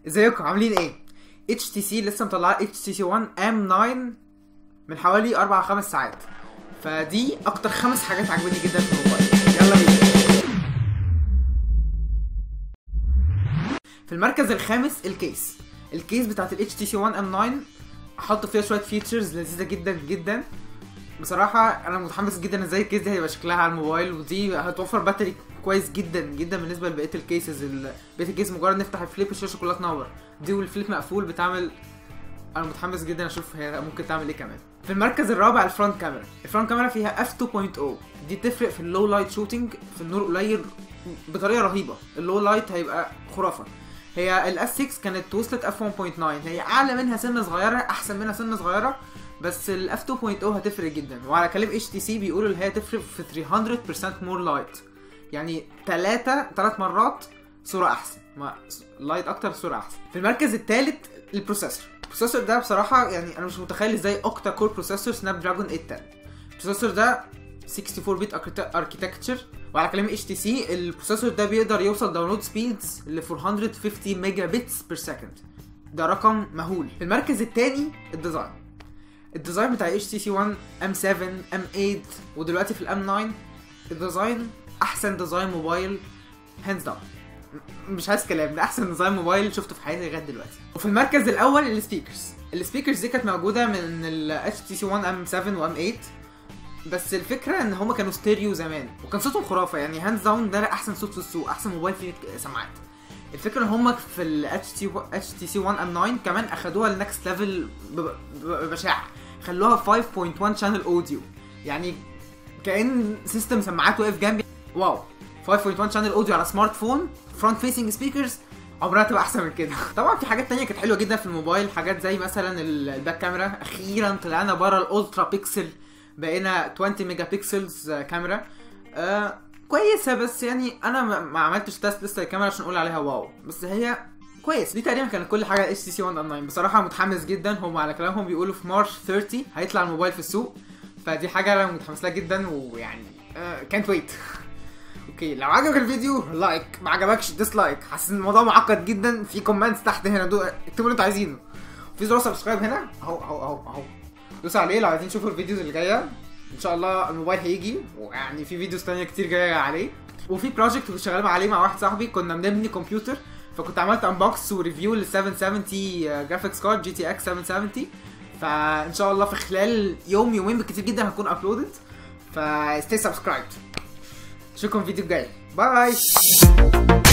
ازيكم عاملين ايه HTC لسه مطلعه HTC One M9 من حوالي 4 5 ساعات فدي اكتر خمس حاجات عجباني جدا في الموبايل يلا بينا في المركز الخامس الكيس الكيس بتاعت ال HTC One M9 حطوا فيها شويه فيتشرز لذيذه جدا جدا بصراحة أنا متحمس جدا ازاي الكيس دي هيبقى شكلها على الموبايل ودي هتوفر باتري كويس جدا جدا بالنسبة لبقية الكيسز ال- بقية الكيس مجرد نفتح الفليب الشاشة كلها تنور دي والفليب مقفول بتعمل أنا متحمس جدا أشوف هي ممكن تعمل إيه كمان في المركز الرابع الفرونت كاميرا الفرونت كاميرا فيها اف 2.0 دي تفرق في اللو لايت شوتنج في النور قليل بطريقة رهيبة اللو لايت هيبقى خرافة هي الاس 6 كانت وصلت اف 1.9 هي اعلى منها سنه صغيره احسن منها سنه صغيره بس الاف 2.0 هتفرق جدا وعلى كلام اتش تي سي بيقولوا اللي هي تفرق في 300% مور لايت يعني ثلاثة ثلاث مرات صورة أحسن ما لايت أكتر صورة أحسن في المركز الثالث البروسيسور البروسيسور ده بصراحة يعني أنا مش متخيل إزاي أوكتا كور بروسيسور سناب دراجون 810 البروسيسور ده 64 بيت اركيتكتشر وعلى كلام اتش تي سي البروسيسور ده بيقدر يوصل داونلود سبيدز ل 450 ميجا بتس بير سكند ده رقم مهول في المركز الثاني الديزاين الديزاين بتاع اتش تي سي 1 ام 7 ام 8 ودلوقتي في الام 9 الديزاين احسن ديزاين موبايل هاندز داون مش عايز كلام ده احسن ديزاين موبايل شفته في حياتي لغايه دلوقتي وفي المركز الاول السبيكرز السبيكرز دي كانت موجوده من ال اتش تي سي 1 ام 7 وام 8 بس الفكره ان هما كانوا ستيريو زمان وكان صوتهم خرافه يعني هاندز داون ده احسن صوت في السوق احسن موبايل فيه سماعات الفكره ان هما في ال اتش تي سي 1 ام 9 كمان اخدوها لنكست ليفل ببشاعه خلوها 5.1 شانل اوديو يعني كان سيستم سماعات واقف جنبي واو 5.1 شانل اوديو على سمارت فون فرونت فيسنج سبيكرز عمرها تبقى احسن من كده طبعا في حاجات تانية كانت حلوه جدا في الموبايل حاجات زي مثلا ال- الباك كاميرا اخيرا طلعنا بره الالترا بيكسل بقينا 20 ميجا بيكسلز كاميرا آه كويسه بس يعني انا ما ما عملتش تيست لسه الكاميرا عشان اقول عليها واو بس هي كويس دي تقريبا كانت كل حاجه اتش تي سي 1 9 بصراحه متحمس جدا هم على كلامهم بيقولوا في مارش 30 هيطلع الموبايل في السوق فدي حاجه انا متحمس لها جدا ويعني كانت ويت اوكي لو عجبك الفيديو لايك ما عجبكش ديسلايك حاسس ان الموضوع معقد جدا في كومنتس تحت هنا دو اكتبوا اللي انتوا عايزينه في زرار سبسكرايب هنا اهو اهو اهو اهو دوسوا عليه لو عايزين تشوفوا الفيديوز اللي جايه ان شاء الله الموبايل هيجي ويعني في فيديوز تانية كتير جايه عليه وفي بروجكت كنت شغال عليه مع واحد صاحبي كنا بنبني كمبيوتر فكنت عملت انبوكس وريفيو لل 770 جرافيكس كارد جي تي اكس 770 فان شاء الله في خلال يوم يومين بالكتير جدا هتكون ابلودد فستي سبسكرايبد اشوفكم في الفيديو الجاي باي